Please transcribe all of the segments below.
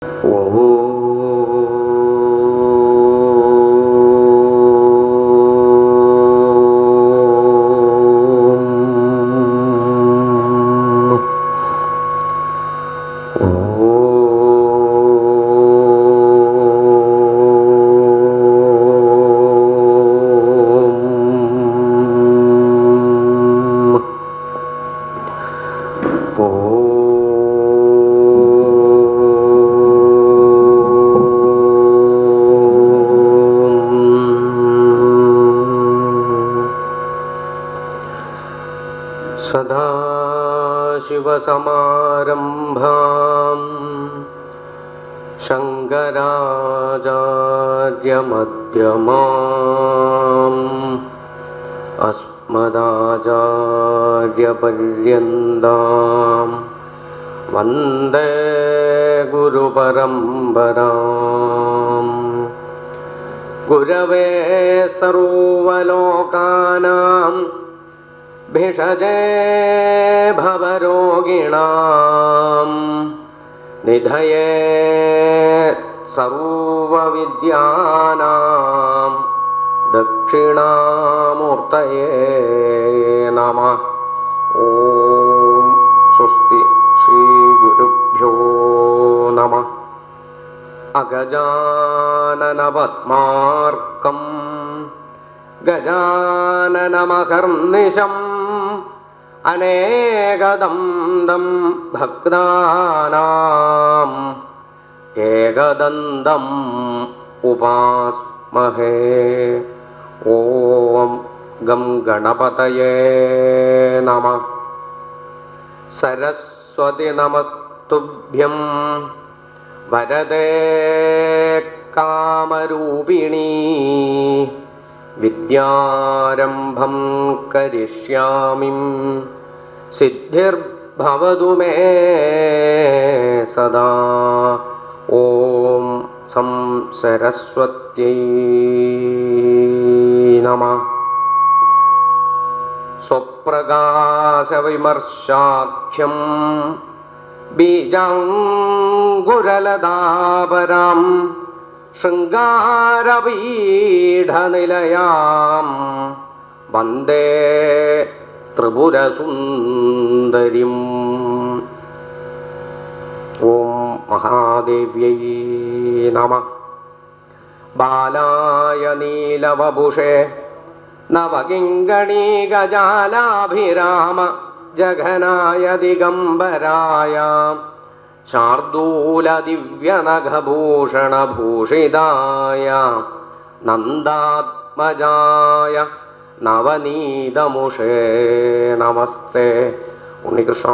सदाशिवसमारम्भाम् शङ्कराचार्यमध्यमाम् अस्मदाचार्यपर्यन्ताम् वन्दे गुरुपरम्पराम् गुरवे सर्वलोकानाम् भिषजे भवरोगिणाम् निधये सर्वविद्यानाम् दक्षिणामूर्तये नमः ॐ स्वस्ति श्रीगुरुभ्यो नमः अगजाननपद्मार्कम् गजाननमहर्निशम् अनेकदं दं भक्तानाम् एकदन्तम् उपास्महे ॐ गं गणपतये नमः सरस्वति नमस्तुभ्यं वरदे कामरूपिणी विद्यारम्भं करिष्यामि सिद्धिर्भवतु मे सदा ॐ सं सरस्वत्यै नमः स्वप्रकाशविमर्शाख्यं बीजाङ्कुरलदापरां शृङ्गारपीठनिलयां वन्दे त्रिपुरसुन्दरीम् ॐ महादेव्यै नमः बालाय नीलवपुषे नवकिङ्गणी गजालाभिराम जघनाय दिगम्बराय शार्दूलदिव्यनघभूषणभूषिताय नन्दात्मजाय നവനീതമുഷേ നമസ്തേ ഉണ്ണികൃഷ്ണ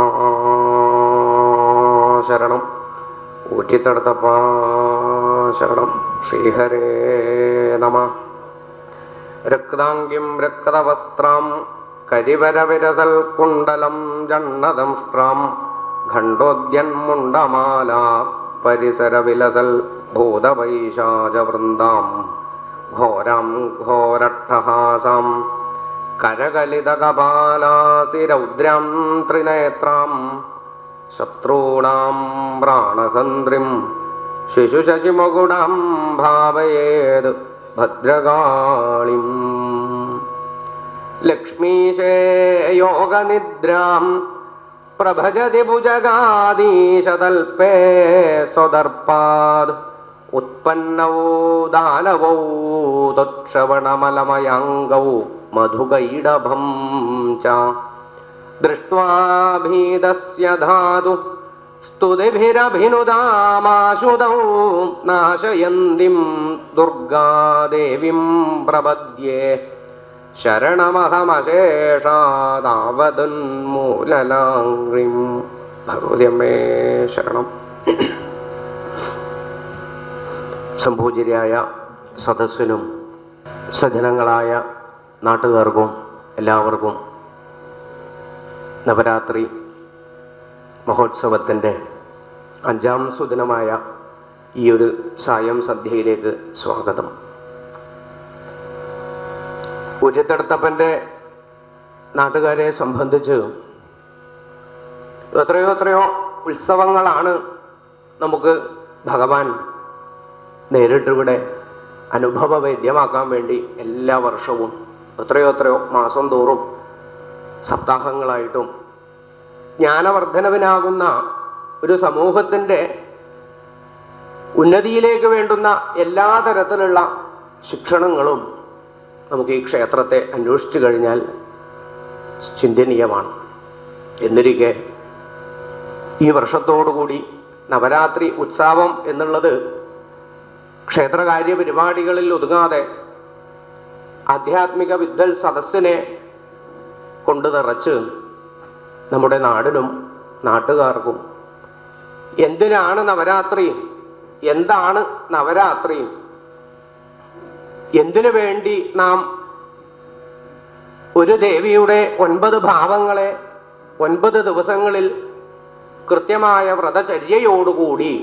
ശരണം ഊറ്റിത്തടുത്തപ്പ ശരണം ശ്രീഹരേ നമ രക്താംഗിം രക്തവസ്ത്രാം കരിവരവിരസൽ കുണ്ടലം ജണ്ണദംഷ്ട്രാം ഖണ്ഡോദ്യന്മുണ്ടമാല പരിസരവിലസൽ ഭൂതവൈശാചവൃന്ദാം ഘോരം ഘോരട്ടഹാസം കരകലിതകപാലാസിരൗദ്രം ത്രിനേത്രാം ശത്രൂണാം പ്രാണഹന്ത്രിം ശിശുശശിമുകുടാം ഭാവയേത് ഭദ്രകാളിം ലക്ഷ്മീശേ യോഗനിദ്രാം പ്രഭജതി ഭുജഗാദീശതൽപേ സ്വദർപ്പാത് उत्पन्नौ दानवौ तत्श्रवणमलमयाङ्गौ मधुगैडभं च दृष्ट्वा भीदस्य धातु स्तुतिभिरभिनुदामाशुदौ नाशयन्तीं दुर्गादेवीं प्रपद्ये शरणमहमशेषादावदन्मूललाङ्घ्रिं ഭഗവതിയമ്മേ ശരണം സംഭൂചിതയായ സദസ്സിനും സജ്ജനങ്ങളായ നാട്ടുകാർക്കും എല്ലാവർക്കും നവരാത്രി മഹോത്സവത്തിൻ്റെ അഞ്ചാം സുദിനമായ ഈ ഒരു സായം സന്ധ്യയിലേക്ക് സ്വാഗതം ഉരുത്തെടുത്തപ്പൻ്റെ നാട്ടുകാരെ സംബന്ധിച്ച് എത്രയോ എത്രയോ ഉത്സവങ്ങളാണ് നമുക്ക് ഭഗവാൻ നേരിട്ടിവിടെ അനുഭവ വേദ്യമാക്കാൻ വേണ്ടി എല്ലാ വർഷവും എത്രയോ എത്രയോ മാസം തോറും സപ്താഹങ്ങളായിട്ടും ജ്ഞാനവർദ്ധനവിനാകുന്ന ഒരു സമൂഹത്തിൻ്റെ ഉന്നതിയിലേക്ക് വേണ്ടുന്ന എല്ലാ തരത്തിലുള്ള ശിക്ഷണങ്ങളും നമുക്ക് ഈ ക്ഷേത്രത്തെ അന്വേഷിച്ചു കഴിഞ്ഞാൽ ചിന്തനീയമാണ് എന്നിരിക്കെ ഈ വർഷത്തോടുകൂടി നവരാത്രി ഉത്സവം എന്നുള്ളത് ക്ഷേത്രകാര്യ പരിപാടികളിൽ ഒതുങ്ങാതെ ആധ്യാത്മിക വിദ്വൽ സദസ്സിനെ കൊണ്ടു നിറച്ച് നമ്മുടെ നാടിനും നാട്ടുകാർക്കും എന്തിനാണ് നവരാത്രി എന്താണ് നവരാത്രി എന്തിനു വേണ്ടി നാം ഒരു ദേവിയുടെ ഒൻപത് ഭാവങ്ങളെ ഒൻപത് ദിവസങ്ങളിൽ കൃത്യമായ വ്രതചര്യയോടുകൂടി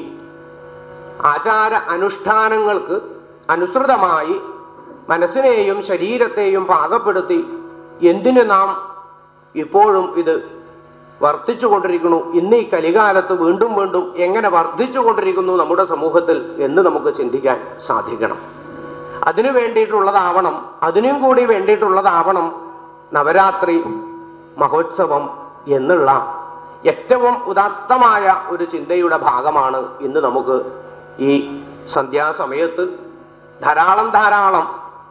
ആചാര അനുഷ്ഠാനങ്ങൾക്ക് അനുസൃതമായി മനസ്സിനെയും ശരീരത്തെയും പാകപ്പെടുത്തി എന്തിനു നാം ഇപ്പോഴും ഇത് വർദ്ധിച്ചു കൊണ്ടിരിക്കുന്നു ഇന്ന് ഈ കലികാലത്ത് വീണ്ടും വീണ്ടും എങ്ങനെ വർദ്ധിച്ചു കൊണ്ടിരിക്കുന്നു നമ്മുടെ സമൂഹത്തിൽ എന്ന് നമുക്ക് ചിന്തിക്കാൻ സാധിക്കണം അതിനു വേണ്ടിയിട്ടുള്ളതാവണം അതിനും കൂടി വേണ്ടിയിട്ടുള്ളതാവണം നവരാത്രി മഹോത്സവം എന്നുള്ള ഏറ്റവും ഉദാത്തമായ ഒരു ചിന്തയുടെ ഭാഗമാണ് ഇന്ന് നമുക്ക് ഈ സന്ധ്യാസമയത്ത് ധാരാളം ധാരാളം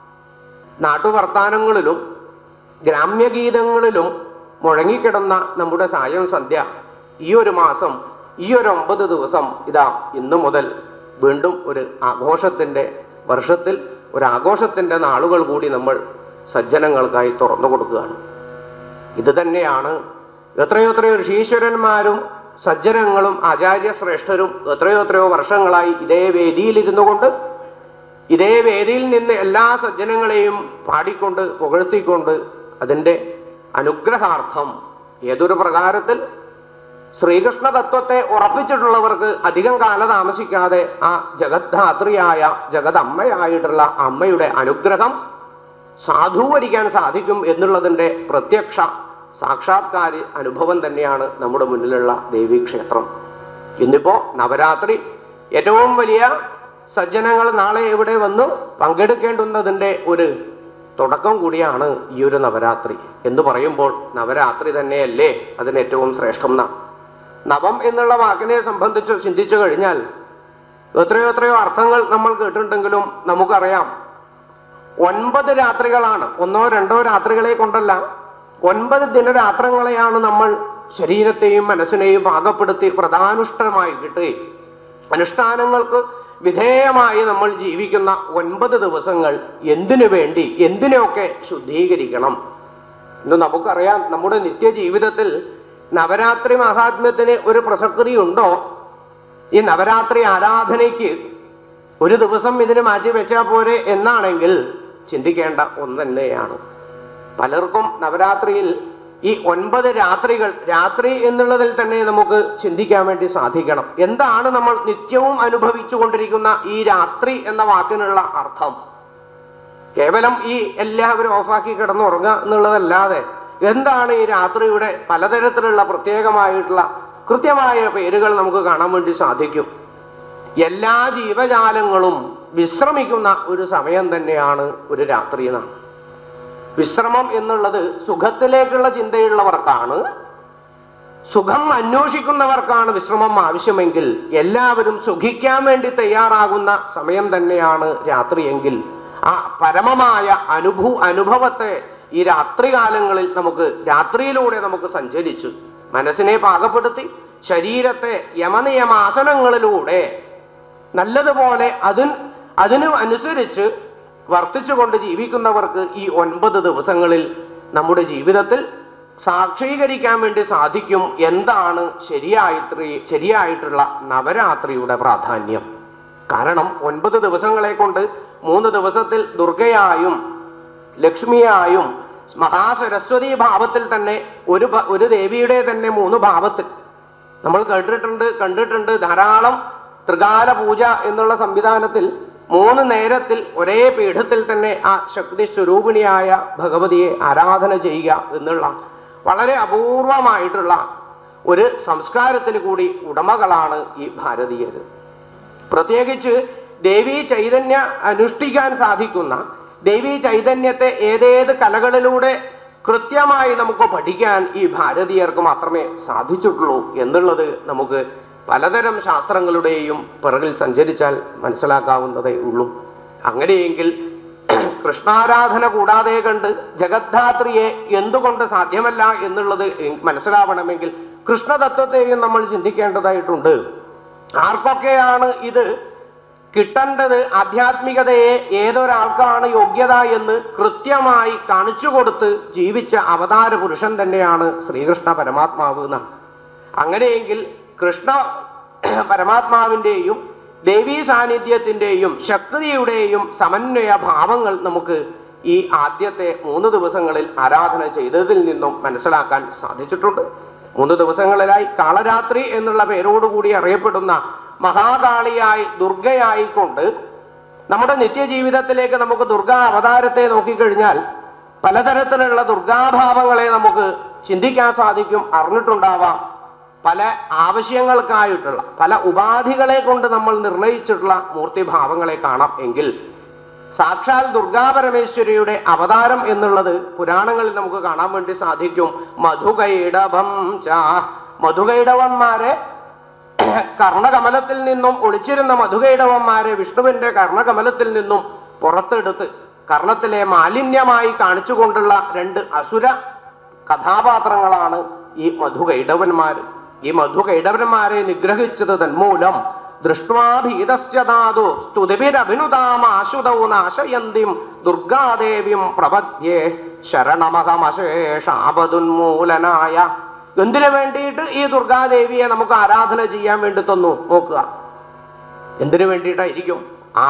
നാട്ടുവർത്താനങ്ങളിലും ഗ്രാമ്യഗീതങ്ങളിലും മുഴങ്ങിക്കിടന്ന നമ്മുടെ സായം സന്ധ്യ ഈ ഒരു മാസം ഈ ഒരു ഒമ്പത് ദിവസം ഇതാ ഇന്നു മുതൽ വീണ്ടും ഒരു ആഘോഷത്തിൻ്റെ വർഷത്തിൽ ഒരു ആഘോഷത്തിൻ്റെ നാളുകൾ കൂടി നമ്മൾ സജ്ജനങ്ങൾക്കായി തുറന്നു കൊടുക്കുകയാണ് ഇത് തന്നെയാണ് എത്രയോ എത്രയോ ഋഷീശ്വരന്മാരും സജ്ജനങ്ങളും ആചാര്യശ്രേഷ്ഠരും എത്രയോ എത്രയോ വർഷങ്ങളായി ഇതേ വേദിയിലിരുന്നു കൊണ്ട് ഇതേ വേദിയിൽ നിന്ന് എല്ലാ സജ്ജനങ്ങളെയും പാടിക്കൊണ്ട് പുകഴ്ത്തിക്കൊണ്ട് അതിൻ്റെ അനുഗ്രഹാർത്ഥം ഏതൊരു പ്രകാരത്തിൽ ശ്രീകൃഷ്ണ തത്വത്തെ ഉറപ്പിച്ചിട്ടുള്ളവർക്ക് അധികം കാലം താമസിക്കാതെ ആ ജഗദ്ധാത്രിയായ ജഗദമ്മയായിട്ടുള്ള അമ്മയുടെ അനുഗ്രഹം സാധൂകരിക്കാൻ സാധിക്കും എന്നുള്ളതിൻ്റെ പ്രത്യക്ഷ സാക്ഷാത്കാര അനുഭവം തന്നെയാണ് നമ്മുടെ മുന്നിലുള്ള ദേവീക്ഷേത്രം ഇന്നിപ്പോ നവരാത്രി ഏറ്റവും വലിയ സജ്ജനങ്ങൾ നാളെ ഇവിടെ വന്നു പങ്കെടുക്കേണ്ടുന്നതിൻ്റെ ഒരു തുടക്കം കൂടിയാണ് ഈ ഒരു നവരാത്രി എന്ന് പറയുമ്പോൾ നവരാത്രി തന്നെയല്ലേ അതിന് ഏറ്റവും ശ്രേഷ്ഠം നാം നവം എന്നുള്ള വാക്കിനെ സംബന്ധിച്ച് ചിന്തിച്ചു കഴിഞ്ഞാൽ എത്രയോ എത്രയോ അർത്ഥങ്ങൾ നമ്മൾ കേട്ടിട്ടുണ്ടെങ്കിലും നമുക്കറിയാം ഒൻപത് രാത്രികളാണ് ഒന്നോ രണ്ടോ രാത്രികളെ കൊണ്ടല്ല ഒൻപത് ദിനരാത്രങ്ങളെയാണ് നമ്മൾ ശരീരത്തെയും മനസ്സിനെയും പാകപ്പെടുത്തി പ്രധാനുഷ്ഠമായി കിട്ടി അനുഷ്ഠാനങ്ങൾക്ക് വിധേയമായി നമ്മൾ ജീവിക്കുന്ന ഒൻപത് ദിവസങ്ങൾ എന്തിനു വേണ്ടി എന്തിനൊക്കെ ശുദ്ധീകരിക്കണം ഇന്ന് നമുക്കറിയാം നമ്മുടെ നിത്യജീവിതത്തിൽ നവരാത്രി മഹാത്മ്യത്തിന് ഒരു പ്രസക്തി ഉണ്ടോ ഈ നവരാത്രി ആരാധനയ്ക്ക് ഒരു ദിവസം ഇതിന് മാറ്റി വെച്ചാൽ പോരെ എന്നാണെങ്കിൽ ചിന്തിക്കേണ്ട ഒന്ന് തന്നെയാണ് പലർക്കും നവരാത്രിയിൽ ഈ ഒൻപത് രാത്രികൾ രാത്രി എന്നുള്ളതിൽ തന്നെ നമുക്ക് ചിന്തിക്കാൻ വേണ്ടി സാധിക്കണം എന്താണ് നമ്മൾ നിത്യവും അനുഭവിച്ചു കൊണ്ടിരിക്കുന്ന ഈ രാത്രി എന്ന വാക്കിനുള്ള അർത്ഥം കേവലം ഈ എല്ലാവരും ഓഫാക്കി കിടന്നുറങ്ങുക എന്നുള്ളതല്ലാതെ എന്താണ് ഈ രാത്രിയുടെ പലതരത്തിലുള്ള പ്രത്യേകമായിട്ടുള്ള കൃത്യമായ പേരുകൾ നമുക്ക് കാണാൻ വേണ്ടി സാധിക്കും എല്ലാ ജീവജാലങ്ങളും വിശ്രമിക്കുന്ന ഒരു സമയം തന്നെയാണ് ഒരു രാത്രി എന്നാണ് വിശ്രമം എന്നുള്ളത് സുഖത്തിലേക്കുള്ള ചിന്തയുള്ളവർക്കാണ് സുഖം അന്വേഷിക്കുന്നവർക്കാണ് വിശ്രമം ആവശ്യമെങ്കിൽ എല്ലാവരും സുഖിക്കാൻ വേണ്ടി തയ്യാറാകുന്ന സമയം തന്നെയാണ് രാത്രിയെങ്കിൽ ആ പരമമായ അനുഭൂ അനുഭവത്തെ ഈ രാത്രികാലങ്ങളിൽ നമുക്ക് രാത്രിയിലൂടെ നമുക്ക് സഞ്ചരിച്ചു മനസ്സിനെ പാകപ്പെടുത്തി ശരീരത്തെ യമനിയമാസനങ്ങളിലൂടെ നല്ലതുപോലെ അതിന് അതിന് അനുസരിച്ച് വർത്തിച്ചുകൊണ്ട് ജീവിക്കുന്നവർക്ക് ഈ ഒൻപത് ദിവസങ്ങളിൽ നമ്മുടെ ജീവിതത്തിൽ സാക്ഷീകരിക്കാൻ വേണ്ടി സാധിക്കും എന്താണ് ശരിയായി ശരിയായിട്ടുള്ള നവരാത്രിയുടെ പ്രാധാന്യം കാരണം ഒൻപത് ദിവസങ്ങളെ കൊണ്ട് മൂന്ന് ദിവസത്തിൽ ദുർഗയായും ലക്ഷ്മിയായും മഹാസരസ്വതി ഭാവത്തിൽ തന്നെ ഒരു ഭ- ഒരു ദേവിയുടെ തന്നെ മൂന്ന് ഭാവത്തിൽ നമ്മൾ കേട്ടിട്ടുണ്ട് കണ്ടിട്ടുണ്ട് ധാരാളം ത്രികാല പൂജ എന്നുള്ള സംവിധാനത്തിൽ മൂന്ന് നേരത്തിൽ ഒരേ പീഠത്തിൽ തന്നെ ആ ശക്തി സ്വരൂപിണിയായ ഭഗവതിയെ ആരാധന ചെയ്യുക എന്നുള്ള വളരെ അപൂർവമായിട്ടുള്ള ഒരു സംസ്കാരത്തിന് കൂടി ഉടമകളാണ് ഈ ഭാരതീയർ പ്രത്യേകിച്ച് ദേവീ ചൈതന്യ അനുഷ്ഠിക്കാൻ സാധിക്കുന്ന ദേവീ ചൈതന്യത്തെ ഏതേത് കലകളിലൂടെ കൃത്യമായി നമുക്ക് പഠിക്കാൻ ഈ ഭാരതീയർക്ക് മാത്രമേ സാധിച്ചിട്ടുള്ളൂ എന്നുള്ളത് നമുക്ക് പലതരം ശാസ്ത്രങ്ങളുടെയും പിറകിൽ സഞ്ചരിച്ചാൽ മനസ്സിലാക്കാവുന്നതേ ഉള്ളൂ അങ്ങനെയെങ്കിൽ കൃഷ്ണാരാധന കൂടാതെ കണ്ട് ജഗദ്ധാത്രിയെ എന്തുകൊണ്ട് സാധ്യമല്ല എന്നുള്ളത് മനസ്സിലാവണമെങ്കിൽ കൃഷ്ണതത്വത്തെയും നമ്മൾ ചിന്തിക്കേണ്ടതായിട്ടുണ്ട് ആർക്കൊക്കെയാണ് ഇത് കിട്ടേണ്ടത് ആധ്യാത്മികതയെ ഏതൊരാൾക്കാണ് യോഗ്യത എന്ന് കൃത്യമായി കാണിച്ചു കൊടുത്ത് ജീവിച്ച അവതാര പുരുഷൻ തന്നെയാണ് ശ്രീകൃഷ്ണ പരമാത്മാവ് എന്നാണ് അങ്ങനെയെങ്കിൽ കൃഷ്ണ പരമാത്മാവിൻ്റെയും ദേവീ സാന്നിധ്യത്തിൻ്റെയും ശക്തിയുടെയും സമന്വയ ഭാവങ്ങൾ നമുക്ക് ഈ ആദ്യത്തെ മൂന്ന് ദിവസങ്ങളിൽ ആരാധന ചെയ്തതിൽ നിന്നും മനസ്സിലാക്കാൻ സാധിച്ചിട്ടുണ്ട് മൂന്ന് ദിവസങ്ങളിലായി കാളരാത്രി എന്നുള്ള പേരോടുകൂടി അറിയപ്പെടുന്ന മഹാകാളിയായി ദുർഗയായിക്കൊണ്ട് നമ്മുടെ നിത്യജീവിതത്തിലേക്ക് നമുക്ക് ദുർഗാ അവതാരത്തെ നോക്കിക്കഴിഞ്ഞാൽ പലതരത്തിലുള്ള ദുർഗാഭാവങ്ങളെ നമുക്ക് ചിന്തിക്കാൻ സാധിക്കും അറിഞ്ഞിട്ടുണ്ടാവാം പല ആവശ്യങ്ങൾക്കായിട്ടുള്ള പല ഉപാധികളെ കൊണ്ട് നമ്മൾ നിർണയിച്ചിട്ടുള്ള മൂർത്തിഭാവങ്ങളെ കാണാം എങ്കിൽ സാക്ഷാൽ ദുർഗാപരമേശ്വരിയുടെ അവതാരം എന്നുള്ളത് പുരാണങ്ങളിൽ നമുക്ക് കാണാൻ വേണ്ടി സാധിക്കും മധുകൈടഭം ച മധുകൈടവന്മാരെ കർണകമലത്തിൽ നിന്നും ഒളിച്ചിരുന്ന മധുകൈടവന്മാരെ വിഷ്ണുവിന്റെ കർണകമലത്തിൽ നിന്നും പുറത്തെടുത്ത് കർണത്തിലെ മാലിന്യമായി കാണിച്ചുകൊണ്ടുള്ള രണ്ട് അസുര കഥാപാത്രങ്ങളാണ് ഈ മധുകൈടവന്മാർ ഈ മധുകൈടവന്മാരെ നിഗ്രഹിച്ചത് തന്മൂലം ദൃഷ്ട്വാഭീതസ്യതാതു സ്തുതിഭിരഭിനുതാമാശുതൗ നാശയന്തിം ദുർഗാദേവിയും പ്രപദ്യേ ശരണമഹമശേഷാപതുന്മൂലനായ എന്തിനു വേണ്ടിയിട്ട് ഈ ദുർഗാദേവിയെ നമുക്ക് ആരാധന ചെയ്യാൻ വേണ്ടി തന്നു നോക്കുക എന്തിനു വേണ്ടിയിട്ടായിരിക്കും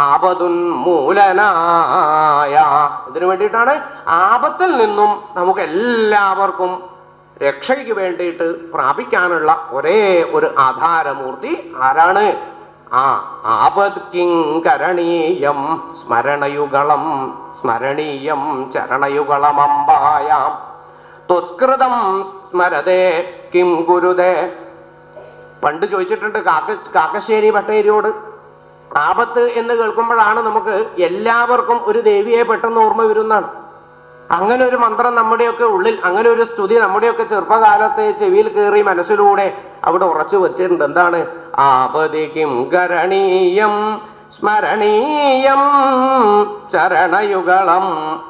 ആപതുന്മൂലനായ ഇതിനു വേണ്ടിയിട്ടാണ് ആപത്തിൽ നിന്നും നമുക്ക് എല്ലാവർക്കും രക്ഷയ്ക്ക് വേണ്ടിയിട്ട് പ്രാപിക്കാനുള്ള ഒരേ ഒരു ആധാരമൂർത്തി ആരാണ് ആ ആപത് കിങ്കരണീയം സ്മരണയുഗളം സ്മരണീയം ചരണയുഗളമമ്പായാം തുസ്കൃതം സ്മരതേ കിം ഗുരുതേ പണ്ട് ചോദിച്ചിട്ടുണ്ട് കാക്ക കാക്കശ്ശേരി ഭട്ടേരിയോട് ആപത്ത് എന്ന് കേൾക്കുമ്പോഴാണ് നമുക്ക് എല്ലാവർക്കും ഒരു ദേവിയെ പെട്ടെന്ന് ഓർമ്മ വരുന്നതാണ് അങ്ങനെ ഒരു മന്ത്രം നമ്മുടെയൊക്കെ ഉള്ളിൽ അങ്ങനെ ഒരു സ്തുതി നമ്മുടെയൊക്കെ ചെറുപ്പകാലത്തെ ചെവിയിൽ കയറി മനസ്സിലൂടെ അവിടെ ഉറച്ചു വെച്ചിട്ടുണ്ട് എന്താണ് ആപതിക്കും കരണീയം സ്മരണീയം ചരണയുഗളം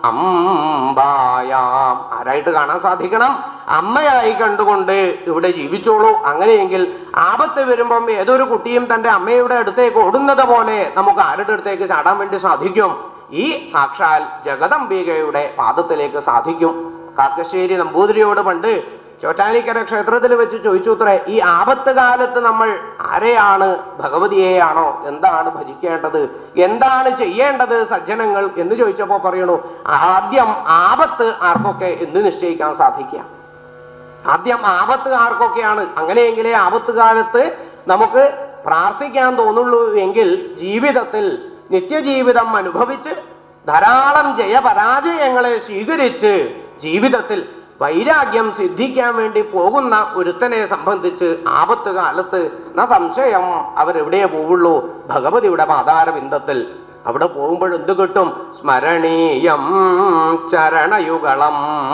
അമ്പായാം ആരായിട്ട് കാണാൻ സാധിക്കണം അമ്മയായി കണ്ടുകൊണ്ട് ഇവിടെ ജീവിച്ചോളൂ അങ്ങനെയെങ്കിൽ ആപത്ത് വരുമ്പം ഏതൊരു കുട്ടിയും തന്റെ അമ്മയുടെ അടുത്തേക്ക് ഓടുന്നത് പോലെ നമുക്ക് ആരുടെ അടുത്തേക്ക് ചാടാൻ വേണ്ടി സാധിക്കും ഈ സാക്ഷാൽ ജഗദംബികയുടെ പാദത്തിലേക്ക് സാധിക്കും കാക്കശ്ശേരി നമ്പൂതിരിയോട് പണ്ട് ചോറ്റാനിക്കര ക്ഷേത്രത്തിൽ വെച്ച് ചോദിച്ചു അത്രേ ഈ ആപത്ത് കാലത്ത് നമ്മൾ ആരെയാണ് ഭഗവതിയെയാണോ എന്താണ് ഭജിക്കേണ്ടത് എന്താണ് ചെയ്യേണ്ടത് സജ്ജനങ്ങൾ എന്ന് ചോദിച്ചപ്പോ പറയണു ആദ്യം ആപത്ത് ആർക്കൊക്കെ എന്ന് നിശ്ചയിക്കാൻ സാധിക്കുക ആദ്യം ആപത്ത് ആർക്കൊക്കെയാണ് അങ്ങനെയെങ്കിലേ ആപത്ത് കാലത്ത് നമുക്ക് പ്രാർത്ഥിക്കാൻ തോന്നുള്ളൂ എങ്കിൽ ജീവിതത്തിൽ നിത്യജീവിതം അനുഭവിച്ച് ധാരാളം ജയപരാജയങ്ങളെ സ്വീകരിച്ച് ജീവിതത്തിൽ വൈരാഗ്യം സിദ്ധിക്കാൻ വേണ്ടി പോകുന്ന ഒരുത്തനെ സംബന്ധിച്ച് ആപത്ത് കാലത്ത് ന സംശയം അവരെവിടെയേ പോവുള്ളൂ ഭഗവതിയുടെ പാതാരബിന്ദത്തിൽ അവിടെ പോകുമ്പോൾ എന്ത് കിട്ടും സ്മരണീയം ചരണയുഗളം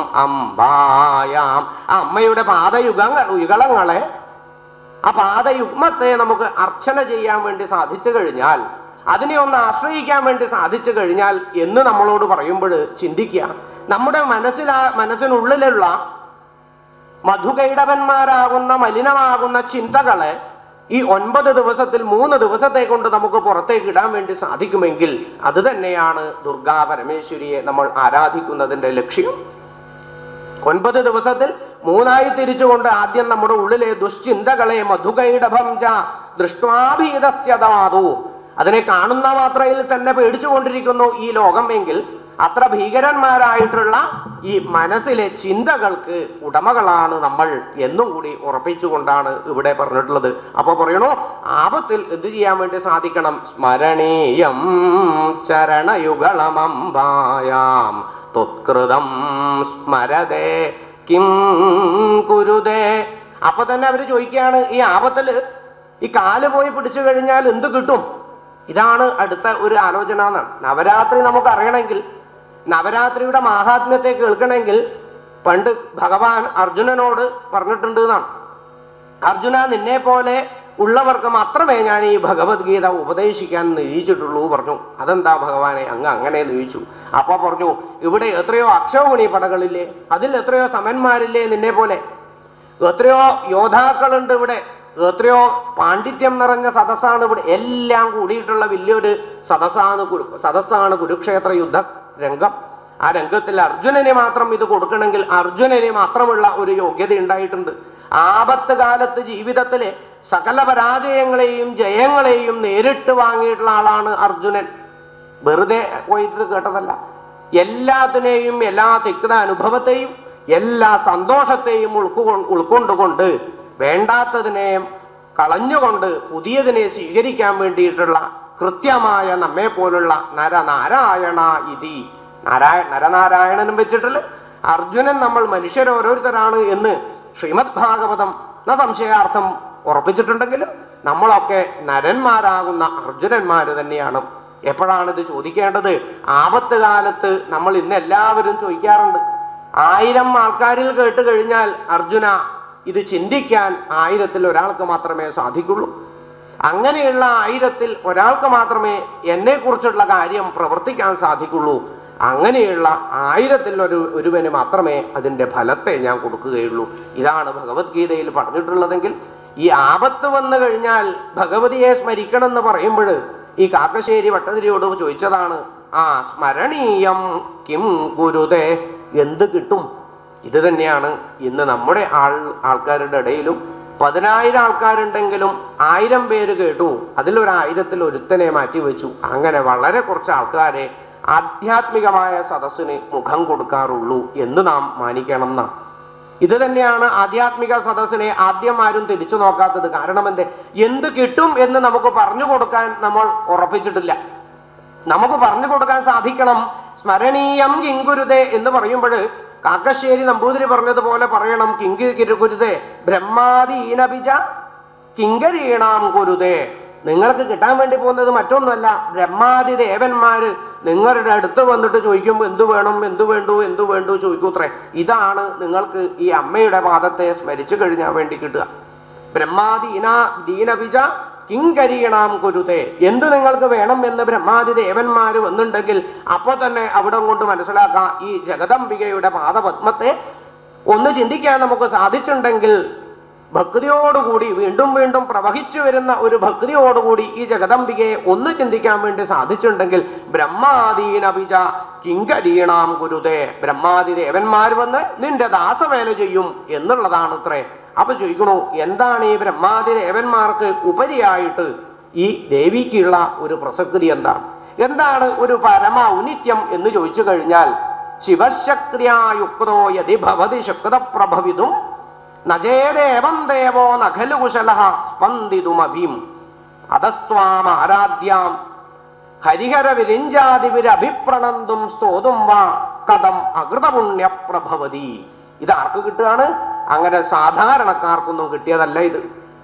അമ്പായാം ആ അമ്മയുടെ പാദയുഗങ്ങൾ യുഗളങ്ങളെ ആ പാദയുഗ്മത്തെ നമുക്ക് അർച്ചന ചെയ്യാൻ വേണ്ടി സാധിച്ചു കഴിഞ്ഞാൽ അതിനെ ഒന്ന് ആശ്രയിക്കാൻ വേണ്ടി സാധിച്ചു കഴിഞ്ഞാൽ എന്ന് നമ്മളോട് പറയുമ്പോൾ ചിന്തിക്കുക നമ്മുടെ മനസ്സിലാ മനസ്സിനുള്ളിലുള്ള മധുകൈടവന്മാരാകുന്ന മലിനമാകുന്ന ചിന്തകളെ ഈ ഒൻപത് ദിവസത്തിൽ മൂന്ന് ദിവസത്തെ കൊണ്ട് നമുക്ക് പുറത്തേക്ക് ഇടാൻ വേണ്ടി സാധിക്കുമെങ്കിൽ അത് തന്നെയാണ് ദുർഗാ പരമേശ്വരിയെ നമ്മൾ ആരാധിക്കുന്നതിന്റെ ലക്ഷ്യം ഒൻപത് ദിവസത്തിൽ മൂന്നായി തിരിച്ചുകൊണ്ട് ആദ്യം നമ്മുടെ ഉള്ളിലെ ദുശ്ചിന്തകളെ മധുകൈടഭം ച ദൃഷ്ടാഭീതസ്യതാതു അതിനെ കാണുന്ന മാത്രയിൽ തന്നെ പേടിച്ചുകൊണ്ടിരിക്കുന്നു ഈ ലോകം എങ്കിൽ അത്ര ഭീകരന്മാരായിട്ടുള്ള ഈ മനസ്സിലെ ചിന്തകൾക്ക് ഉടമകളാണ് നമ്മൾ എന്നും കൂടി ഉറപ്പിച്ചുകൊണ്ടാണ് ഇവിടെ പറഞ്ഞിട്ടുള്ളത് അപ്പൊ പറയണു ആപത്തിൽ എന്ത് ചെയ്യാൻ വേണ്ടി സാധിക്കണം സ്മരണീയം ചരണയുഗളമമ്പായാം ത്വത്കൃതം സ്മരതേ കിം കുരുതേ അപ്പൊ തന്നെ അവര് ചോദിക്കുകയാണ് ഈ ആപത്തില് ഈ കാല് പോയി പിടിച്ചു കഴിഞ്ഞാൽ എന്ത് കിട്ടും ഇതാണ് അടുത്ത ഒരു ആലോചന എന്നാണ് നവരാത്രി നമുക്ക് അറിയണമെങ്കിൽ നവരാത്രിയുടെ മാഹാത്മ്യത്തെ കേൾക്കണമെങ്കിൽ പണ്ട് ഭഗവാൻ അർജുനനോട് പറഞ്ഞിട്ടുണ്ട് എന്നാണ് അർജുന നിന്നെ പോലെ ഉള്ളവർക്ക് മാത്രമേ ഞാൻ ഈ ഭഗവത്ഗീത ഉപദേശിക്കാൻ നിരീച്ചിട്ടുള്ളൂ പറഞ്ഞു അതെന്താ ഭഗവാനെ അങ്ങ് അങ്ങനെ നിരീച്ചു അപ്പൊ പറഞ്ഞു ഇവിടെ എത്രയോ അക്ഷൗഹിണി പടകളില്ലേ അതിൽ എത്രയോ സമന്മാരില്ലേ നിന്നെ പോലെ എത്രയോ യോദ്ധാക്കളുണ്ട് ഇവിടെ എത്രയോ പാണ്ഡിത്യം നിറഞ്ഞ സദസ്സാണ് ഇവിടെ എല്ലാം കൂടിയിട്ടുള്ള വലിയൊരു സദസ്സാണ് കുരു സദസ്സാണ് കുരുക്ഷേത്ര യുദ്ധ രംഗം ആ രംഗത്തിൽ അർജുനന് മാത്രം ഇത് കൊടുക്കണമെങ്കിൽ അർജുനന് മാത്രമുള്ള ഒരു യോഗ്യത ഉണ്ടായിട്ടുണ്ട് ആപത്ത് കാലത്ത് ജീവിതത്തിലെ സകല പരാജയങ്ങളെയും ജയങ്ങളെയും നേരിട്ട് വാങ്ങിയിട്ടുള്ള ആളാണ് അർജുനൻ വെറുതെ പോയിട്ട് കേട്ടതല്ല എല്ലാത്തിനെയും എല്ലാ തിക്ത അനുഭവത്തെയും എല്ലാ സന്തോഷത്തെയും ഉൾക്കൊ ഉൾക്കൊണ്ടുകൊണ്ട് വേണ്ടാത്തതിനെ കളഞ്ഞുകൊണ്ട് പുതിയതിനെ സ്വീകരിക്കാൻ വേണ്ടിയിട്ടുള്ള കൃത്യമായ നമ്മെ പോലുള്ള നരനാരായണ ഇതി നാരായ നരനാരായണനും വെച്ചിട്ടുള്ള അർജുനൻ നമ്മൾ മനുഷ്യർ ഓരോരുത്തരാണ് എന്ന് ശ്രീമദ് ഭാഗവതം എന്ന സംശയാർത്ഥം ഉറപ്പിച്ചിട്ടുണ്ടെങ്കിലും നമ്മളൊക്കെ നരന്മാരാകുന്ന അർജുനന്മാര് തന്നെയാണ് എപ്പോഴാണ് ഇത് ചോദിക്കേണ്ടത് ആപത്ത് കാലത്ത് നമ്മൾ ഇന്ന് എല്ലാവരും ചോദിക്കാറുണ്ട് ആയിരം ആൾക്കാരിൽ കേട്ട് കഴിഞ്ഞാൽ അർജുന ഇത് ചിന്തിക്കാൻ ആയിരത്തിൽ ഒരാൾക്ക് മാത്രമേ സാധിക്കുള്ളൂ അങ്ങനെയുള്ള ആയിരത്തിൽ ഒരാൾക്ക് മാത്രമേ എന്നെ കുറിച്ചുള്ള കാര്യം പ്രവർത്തിക്കാൻ സാധിക്കുള്ളൂ അങ്ങനെയുള്ള ആയിരത്തിൽ ഒരു ഒരുവന് മാത്രമേ അതിന്റെ ഫലത്തെ ഞാൻ കൊടുക്കുകയുള്ളൂ ഇതാണ് ഭഗവത്ഗീതയിൽ പറഞ്ഞിട്ടുള്ളതെങ്കിൽ ഈ ആപത്ത് വന്നു കഴിഞ്ഞാൽ ഭഗവതിയെ സ്മരിക്കണം എന്ന് പറയുമ്പോൾ ഈ കാക്കശ്ശേരി ഭട്ടതിരിയോട് ചോദിച്ചതാണ് ആ സ്മരണീയം കിം ഗുരുതേ എന്ത് കിട്ടും ഇത് തന്നെയാണ് ഇന്ന് നമ്മുടെ ആൾ ആൾക്കാരുടെ ഇടയിലും പതിനായിരം ആൾക്കാരുണ്ടെങ്കിലും ആയിരം പേര് കേട്ടു അതിലൊരായിരത്തിൽ ഒരുത്തനെ മാറ്റി വെച്ചു അങ്ങനെ വളരെ കുറച്ച് ആൾക്കാരെ ആധ്യാത്മികമായ സദസ്സിന് മുഖം കൊടുക്കാറുള്ളൂ എന്ന് നാം മാനിക്കണം എന്നാണ് ഇത് തന്നെയാണ് ആധ്യാത്മിക സദസ്സിനെ ആദ്യം ആരും തിരിച്ചു നോക്കാത്തത് കാരണം എന്ത് എന്ത് കിട്ടും എന്ന് നമുക്ക് പറഞ്ഞു കൊടുക്കാൻ നമ്മൾ ഉറപ്പിച്ചിട്ടില്ല നമുക്ക് പറഞ്ഞു കൊടുക്കാൻ സാധിക്കണം സ്മരണീയം കിങ്കുരുതേ എന്ന് പറയുമ്പോൾ കാക്കശ്ശേരി നമ്പൂതിരി പറഞ്ഞതുപോലെ പറയണം കിങ്കുരുതേ ബ്രഹ്മാദീനബിജ കിങ്കരീണാം കുരുതേ നിങ്ങൾക്ക് കിട്ടാൻ വേണ്ടി പോകുന്നത് മറ്റൊന്നുമല്ല ബ്രഹ്മാദി ദേവന്മാര് നിങ്ങളുടെ അടുത്ത് വന്നിട്ട് ചോദിക്കുമ്പോൾ എന്തു വേണം എന്തു വേണ്ടു എന്തു വേണ്ടു ചോദിക്കൂത്രേ ഇതാണ് നിങ്ങൾക്ക് ഈ അമ്മയുടെ പാദത്തെ സ്മരിച്ചു കഴിഞ്ഞാൽ വേണ്ടി കിട്ടുക ബ്രഹ്മാദീന ദീനബിജ കിങ്കരീണാം കുരുതേ എന്ത് നിങ്ങൾക്ക് വേണം എന്ന് ബ്രഹ്മാദി ദേവന്മാര് വന്നിട്ടുണ്ടെങ്കിൽ അപ്പൊ തന്നെ അവിടെ കൊണ്ട് മനസ്സിലാക്കാം ഈ ജഗദംബികയുടെ പാദപത്മത്തെ ഒന്ന് ചിന്തിക്കാൻ നമുക്ക് സാധിച്ചിട്ടുണ്ടെങ്കിൽ ഭക്തിയോടുകൂടി വീണ്ടും വീണ്ടും പ്രവഹിച്ചു വരുന്ന ഒരു ഭക്തിയോടുകൂടി ഈ ജഗദംബികയെ ഒന്ന് ചിന്തിക്കാൻ വേണ്ടി സാധിച്ചിട്ടുണ്ടെങ്കിൽ ബ്രഹ്മാദീനപിജ കിങ്കരീണാം ഗുരുതേ ബ്രഹ്മാദി ദേവന്മാർ വന്ന് നിന്റെ ദാസവേല ചെയ്യും എന്നുള്ളതാണ് ഇത്രേ അപ്പൊ ചോദിക്കണു എന്താണ് ഈ ബ്രഹ്മാദി ദേവന്മാർക്ക് ഉപരിയായിട്ട് ഈ ദേവിക്കുള്ള ഒരു പ്രസക്തി എന്താണ് എന്താണ് ഒരു പരമ ഔന്നിത്യം എന്ന് ചോദിച്ചു കഴിഞ്ഞാൽ ശിവശക്തിയായുക്തോ യതി ഭവതി ശക്തപ്രഭവിതും നജേദേവം ദേവോ നഖലു കുശല സ്പന്ദിതുമഭീം അധസ്ത്വാം ആരാധ്യാം ഹരിഹര വിരിഞ്ചാതിവിരഭിപ്രണന്തും സ്തോതും വാ കഥം അകൃതപുണ്യ പ്രഭവതി ഇത് ആർക്ക് കിട്ടുകയാണ് അങ്ങനെ സാധാരണക്കാർക്കൊന്നും കിട്ടിയതല്ല ഇത്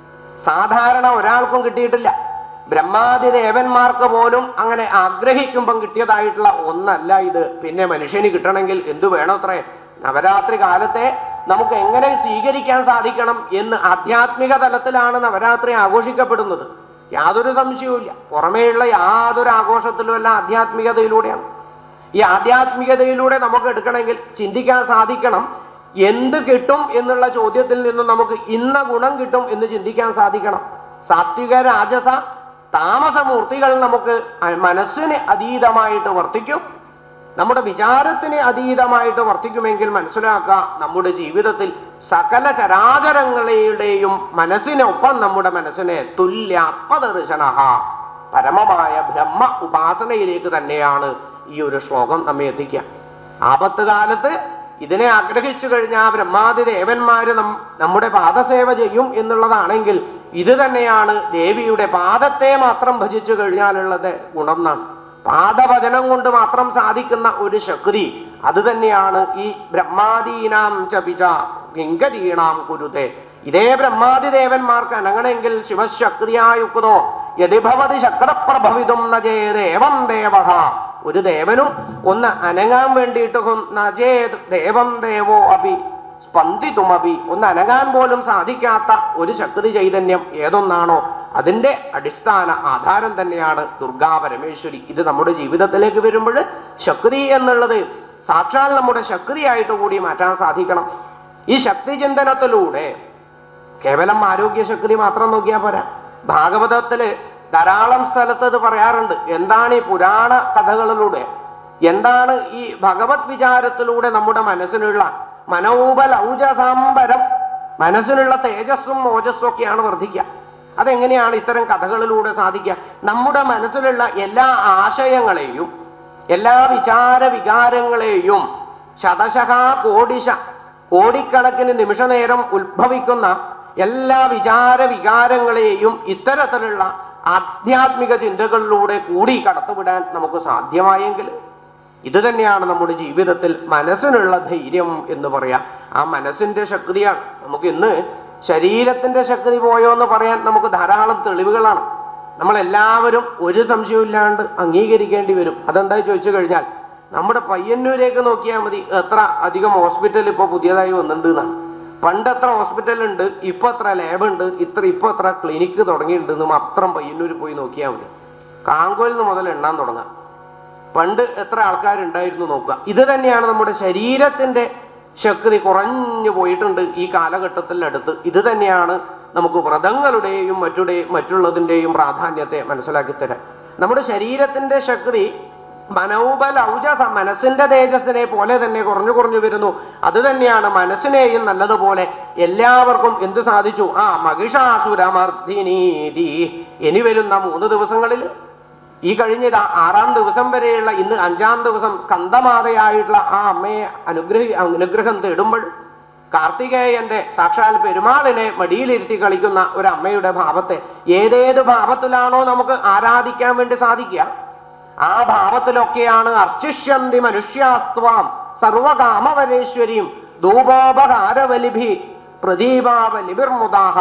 സാധാരണ ഒരാൾക്കും കിട്ടിയിട്ടില്ല ബ്രഹ്മാദി ദേവന്മാർക്ക് പോലും അങ്ങനെ ആഗ്രഹിക്കുമ്പം കിട്ടിയതായിട്ടുള്ള ഒന്നല്ല ഇത് പിന്നെ മനുഷ്യന് കിട്ടണമെങ്കിൽ എന്തു വേണത്രേ നവരാത്രി കാലത്തെ നമുക്ക് എങ്ങനെ സ്വീകരിക്കാൻ സാധിക്കണം എന്ന് ആധ്യാത്മിക തലത്തിലാണ് നവരാത്രി ആഘോഷിക്കപ്പെടുന്നത് യാതൊരു സംശയവുമില്ല പുറമേയുള്ള യാതൊരു ആഘോഷത്തിലും എല്ലാം ആധ്യാത്മികതയിലൂടെയാണ് ഈ ആധ്യാത്മികതയിലൂടെ നമുക്ക് എടുക്കണമെങ്കിൽ ചിന്തിക്കാൻ സാധിക്കണം എന്ത് കിട്ടും എന്നുള്ള ചോദ്യത്തിൽ നിന്നും നമുക്ക് ഇന്ന ഗുണം കിട്ടും എന്ന് ചിന്തിക്കാൻ സാധിക്കണം സാത്വിക രാജസ താമസമൂർത്തികൾ നമുക്ക് മനസ്സിന് അതീതമായിട്ട് വർത്തിക്കും നമ്മുടെ വിചാരത്തിന് അതീതമായിട്ട് വർത്തിക്കുമെങ്കിൽ മനസ്സിലാക്കുക നമ്മുടെ ജീവിതത്തിൽ സകല ചരാചരങ്ങളുടെയും മനസ്സിനൊപ്പം നമ്മുടെ മനസ്സിനെ തുല്യ അപ്പദർശന പരമമായ ബ്രഹ്മ ഉപാസനയിലേക്ക് തന്നെയാണ് ഈ ഒരു ശ്ലോകം നമ്മെ എത്തിക്കുക ആപത്ത് കാലത്ത് ഇതിനെ ആഗ്രഹിച്ചു കഴിഞ്ഞാൽ ബ്രഹ്മാതി ദേവന്മാര് നം നമ്മുടെ പാദസേവ ചെയ്യും എന്നുള്ളതാണെങ്കിൽ ഇത് തന്നെയാണ് ദേവിയുടെ പാദത്തെ മാത്രം ഭജിച്ചു കഴിഞ്ഞാലുള്ളത് ഗുണം എന്നാണ് പാദഭജനം കൊണ്ട് മാത്രം സാധിക്കുന്ന ഒരു ശക്തി അത് തന്നെയാണ് ഈ ബ്രഹ്മാദീനാം ചപിച്ച കിങ്കരീണാം കുരുത്തെ ഇതേ ബ്രഹ്മാതി ദേവന്മാർക്ക് അനങ്ങണമെങ്കിൽ ശിവശക്തിയായുക്തോ യതിഭവതി ശക്രപ്രഭവിതും നജേദേവം ദേവഹ ഒരു ദേവനും ഒന്ന് അനങ്ങാൻ വേണ്ടിയിട്ട് നജേത് ദേവം ദേവോ അഭി സ്പന്ദിതുമപി ഒന്ന് അനങ്ങാൻ പോലും സാധിക്കാത്ത ഒരു ശക്തി ചൈതന്യം ഏതൊന്നാണോ അതിന്റെ അടിസ്ഥാന ആധാരം തന്നെയാണ് ദുർഗാ പരമേശ്വരി ഇത് നമ്മുടെ ജീവിതത്തിലേക്ക് വരുമ്പോൾ ശക്തി എന്നുള്ളത് സാക്ഷാൽ നമ്മുടെ ശക്തിയായിട്ട് കൂടി മാറ്റാൻ സാധിക്കണം ഈ ശക്തി ചിന്തനത്തിലൂടെ കേവലം ആരോഗ്യശക്തി മാത്രം നോക്കിയാൽ പോരാ ഭാഗവതത്തില് ധാരാളം സ്ഥലത്ത് ഇത് പറയാറുണ്ട് എന്താണ് ഈ പുരാണ കഥകളിലൂടെ എന്താണ് ഈ ഭഗവത് വിചാരത്തിലൂടെ നമ്മുടെ മനസ്സിനുള്ള മനോബൽ ഔജസാംബരം മനസ്സിനുള്ള തേജസ്സും ഓജസ്സും ഒക്കെയാണ് വർദ്ധിക്കുക അതെങ്ങനെയാണ് ഇത്തരം കഥകളിലൂടെ സാധിക്കുക നമ്മുടെ മനസ്സിലുള്ള എല്ലാ ആശയങ്ങളെയും എല്ലാ വിചാര വികാരങ്ങളെയും ശതശക കോടിശ കോടിക്കണക്കിന് നിമിഷനേരം ഉത്ഭവിക്കുന്ന എല്ലാ വിചാര വികാരങ്ങളെയും ഇത്തരത്തിലുള്ള ആധ്യാത്മിക ചിന്തകളിലൂടെ കൂടി കടത്തിവിടാൻ നമുക്ക് സാധ്യമായെങ്കിൽ ഇത് തന്നെയാണ് നമ്മുടെ ജീവിതത്തിൽ മനസ്സിനുള്ള ധൈര്യം എന്ന് പറയാം ആ മനസ്സിന്റെ ശക്തിയാണ് നമുക്ക് ഇന്ന് ശരീരത്തിന്റെ ശക്തി പോയോ എന്ന് പറയാൻ നമുക്ക് ധാരാളം തെളിവുകളാണ് നമ്മൾ എല്ലാവരും ഒരു സംശയമില്ലാണ്ട് അംഗീകരിക്കേണ്ടി വരും അതെന്താ ചോദിച്ചു കഴിഞ്ഞാൽ നമ്മുടെ പയ്യന്നൂരേക്ക് നോക്കിയാൽ മതി എത്ര അധികം ഹോസ്പിറ്റൽ ഇപ്പോൾ പുതിയതായി വന്നിട്ടുണ്ട് എന്നാണ് പണ്ട് എത്ര ഹോസ്പിറ്റൽ ഉണ്ട് ഇപ്പൊ എത്ര ലാബ് ഉണ്ട് ഇത്ര ഇപ്പൊ എത്ര ക്ലിനിക്ക് തുടങ്ങിയിട്ടുണ്ട് മാത്രം പയ്യന്നൂർ പോയി നോക്കിയാൽ മതി കാങ്കോയിൽ നിന്ന് മുതൽ എണ്ണാൻ തുടങ്ങാം പണ്ട് എത്ര ആൾക്കാരുണ്ടായിരുന്നു നോക്കുക ഇത് തന്നെയാണ് നമ്മുടെ ശരീരത്തിന്റെ ശക്തി കുറഞ്ഞു പോയിട്ടുണ്ട് ഈ കാലഘട്ടത്തിൽ അടുത്ത് ഇത് തന്നെയാണ് നമുക്ക് വ്രതങ്ങളുടെയും മറ്റുടെ മറ്റുള്ളതിൻ്റെയും പ്രാധാന്യത്തെ മനസ്സിലാക്കി തരാൻ നമ്മുടെ ശരീരത്തിന്റെ ശക്തി മനോബൽ ഔജസ മനസ്സിന്റെ തേജസ്സിനെ പോലെ തന്നെ കുറഞ്ഞു കുറഞ്ഞു വരുന്നു അത് തന്നെയാണ് മനസ്സിനെയും നല്ലതുപോലെ എല്ലാവർക്കും എന്ത് സാധിച്ചു ആ മഹിഷാസുരമർദ്ദിനീതി ഇനി വരുന്ന മൂന്ന് ദിവസങ്ങളിൽ ഈ കഴിഞ്ഞ ഇതാ ആറാം ദിവസം വരെയുള്ള ഇന്ന് അഞ്ചാം ദിവസം സ്കന്ദമാതയായിട്ടുള്ള ആ അമ്മയെ അനുഗ്രഹി അനുഗ്രഹം തേടുമ്പോൾ കാർത്തികേയന്റെ സാക്ഷാൽ പെരുമാളിനെ മടിയിലിരുത്തി കളിക്കുന്ന ഒരു അമ്മയുടെ ഭാവത്തെ ഏതേത് ഭാവത്തിലാണോ നമുക്ക് ആരാധിക്കാൻ വേണ്ടി സാധിക്കുക ആ ഭാവത്തിലൊക്കെയാണ് അർച്ചിഷ്യന്തി മനുഷ്യാസ്ത്വാം സർവകാമവരേശ്വരിയും ധൂപോപകാരവലിഭി പ്രദീപാവലിഭിർമുദാഹ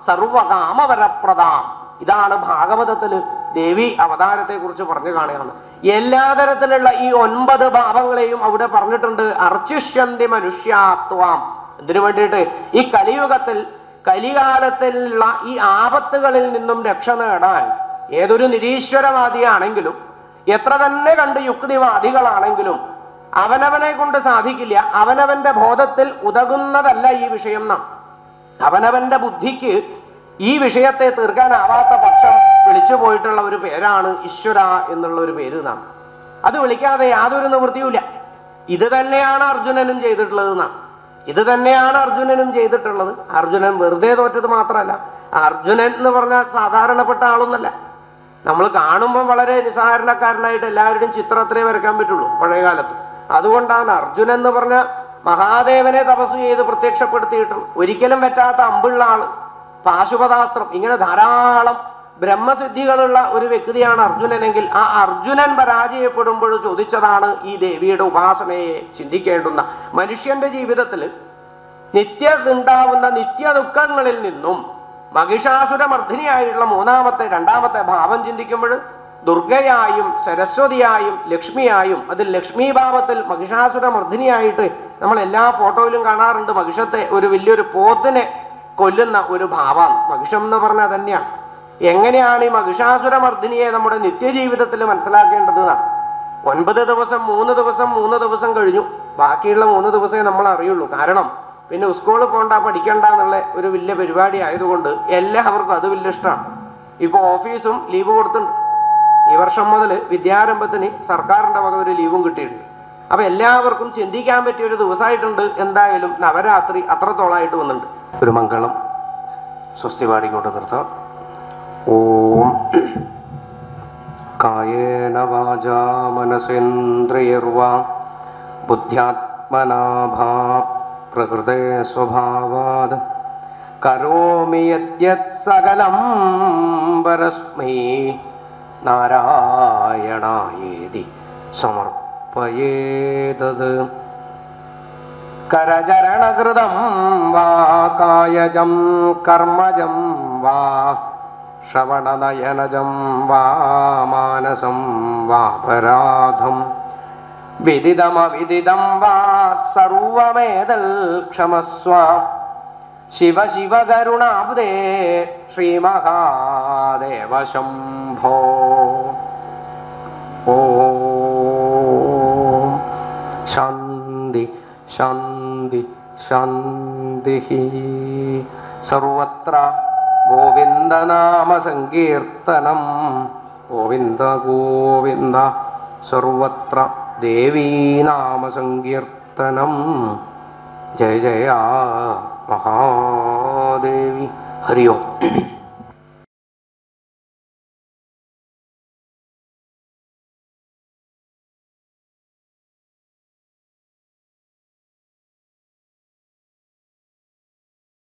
സർവകാമവരപ്രദാം ഇതാണ് ഭാഗവതത്തിൽ ദേവി അവതാരത്തെ കുറിച്ച് പറഞ്ഞു കാണുകയാണ് എല്ലാ തരത്തിലുള്ള ഈ ഒൻപത് ഭാവങ്ങളെയും അവിടെ പറഞ്ഞിട്ടുണ്ട് അർച്ചിഷ്യന്തി മനുഷ്യാത്വാം ഇതിനു വേണ്ടിയിട്ട് ഈ കലിയുഗത്തിൽ കലികാലത്തിലുള്ള ഈ ആപത്തുകളിൽ നിന്നും രക്ഷ നേടാൻ ഏതൊരു നിരീശ്വരവാദിയാണെങ്കിലും എത്ര തന്നെ കണ്ട് യുക്തിവാദികളാണെങ്കിലും അവനവനെ കൊണ്ട് സാധിക്കില്ല അവനവന്റെ ബോധത്തിൽ ഉതകുന്നതല്ല ഈ വിഷയം നാം അവനവന്റെ ബുദ്ധിക്ക് ഈ വിഷയത്തെ തീർക്കാനാവാത്ത പക്ഷം വിളിച്ചു പോയിട്ടുള്ള ഒരു പേരാണ് ഈശ്വര എന്നുള്ള ഒരു പേര് നാം അത് വിളിക്കാതെ യാതൊരു നിവൃത്തിയുമില്ല ഇത് തന്നെയാണ് അർജുനനും ചെയ്തിട്ടുള്ളത് നാം ഇത് തന്നെയാണ് അർജുനനും ചെയ്തിട്ടുള്ളത് അർജുനൻ വെറുതെ തോറ്റത് മാത്രമല്ല അർജുനൻ എന്ന് പറഞ്ഞാൽ സാധാരണപ്പെട്ട ആളൊന്നല്ല നമ്മൾ കാണുമ്പോൾ വളരെ നിസ്സാരണക്കാരനായിട്ട് എല്ലാവരുടെയും ചിത്രത്തിലേ വരയ്ക്കാൻ പറ്റുള്ളൂ പഴയ കാലത്ത് അതുകൊണ്ടാണ് അർജുനൻ എന്ന് പറഞ്ഞ മഹാദേവനെ തപസ് ചെയ്ത് പ്രത്യക്ഷപ്പെടുത്തിയിട്ടും ഒരിക്കലും പറ്റാത്ത അമ്പുള്ള ആള് പാശുപതാസ്ത്രം ഇങ്ങനെ ധാരാളം ബ്രഹ്മസിദ്ധികളുള്ള ഒരു വ്യക്തിയാണ് അർജുനനെങ്കിൽ ആ അർജുനൻ പരാജയപ്പെടുമ്പോൾ ചോദിച്ചതാണ് ഈ ദേവിയുടെ ഉപാസനയെ ചിന്തിക്കേണ്ടുന്ന മനുഷ്യന്റെ ജീവിതത്തിൽ നിത്യ ഉണ്ടാവുന്ന നിത്യ ദുഃഖങ്ങളിൽ നിന്നും മഹിഷാസുരമർദ്ദിനിയായിട്ടുള്ള മൂന്നാമത്തെ രണ്ടാമത്തെ ഭാവം ചിന്തിക്കുമ്പോൾ ദുർഗയായും സരസ്വതിയായും ലക്ഷ്മിയായും അതിൽ ലക്ഷ്മി ഭാവത്തിൽ മഹിഷാസുരമർദ്ദിനിയായിട്ട് നമ്മൾ എല്ലാ ഫോട്ടോയിലും കാണാറുണ്ട് മഹിഷത്തെ ഒരു വലിയൊരു പോത്തിനെ കൊല്ലുന്ന ഒരു ഭാവം മഹിഷം എന്ന് പറഞ്ഞാൽ തന്നെയാണ് എങ്ങനെയാണ് ഈ മഹിഷാസുരമർദ്ദിനിയെ നമ്മുടെ നിത്യജീവിതത്തിൽ മനസ്സിലാക്കേണ്ടത് എന്നാണ് ഒൻപത് ദിവസം മൂന്ന് ദിവസം മൂന്ന് ദിവസം കഴിഞ്ഞു ബാക്കിയുള്ള മൂന്ന് ദിവസമേ നമ്മൾ അറിയുള്ളൂ കാരണം പിന്നെ സ്കൂളിൽ പോകണ്ട പഠിക്കണ്ട എന്നുള്ള ഒരു വലിയ പരിപാടി ആയതുകൊണ്ട് എല്ലാവർക്കും അത് വലിയ ഇഷ്ടമാണ് ഇപ്പൊ ഓഫീസും ലീവ് കൊടുത്തിട്ടുണ്ട് ഈ വർഷം മുതൽ വിദ്യാരംഭത്തിന് സർക്കാരിന്റെ വക ഒരു ലീവും കിട്ടിയിട്ടുണ്ട് അപ്പൊ എല്ലാവർക്കും ചിന്തിക്കാൻ പറ്റിയ ഒരു ദിവസമായിട്ടുണ്ട് എന്തായാലും നവരാത്രി അത്രത്തോളമായിട്ട് വന്നിട്ടുണ്ട് ഒരു മംഗളം സ്വസ്തി പാടിക്കൊണ്ട് നിർത്താം ഓം കായേന വാചാ മനസേന്ദ്രിയർവാ ബുദ്ധ്യാത്മനാഭാ പ്രകൃതേ സ്വഭാവാത് കരോമി യദ്യത് സകലം പരസ്മൈ നാരായണായേതി സമർപ്പയേതത് കരചരണകൃതം വാ കായജം കർമ്മജം വാ ശ്രവണനയനജം വാ മാനസം വാപരാധം വിദിതമവിദിതം വാ സർവമേതൽ ക്ഷമസ്വ ശിവ ശിവ കരുണാബ്ദേ ശ്രീമഹാദേവ ശംഭോ ഓം ശാന്തി ശാന്തി ശാന്തി സർവത്ര ഗോവിന്ദനാമ സങ്കീർത്തനം ഗോവിന്ദ ഗോവിന്ദ സർവത്ര ദേവീനാമ സങ്കീർത്തനം ജയ ജയ മഹാദേവി ഹരി ഓം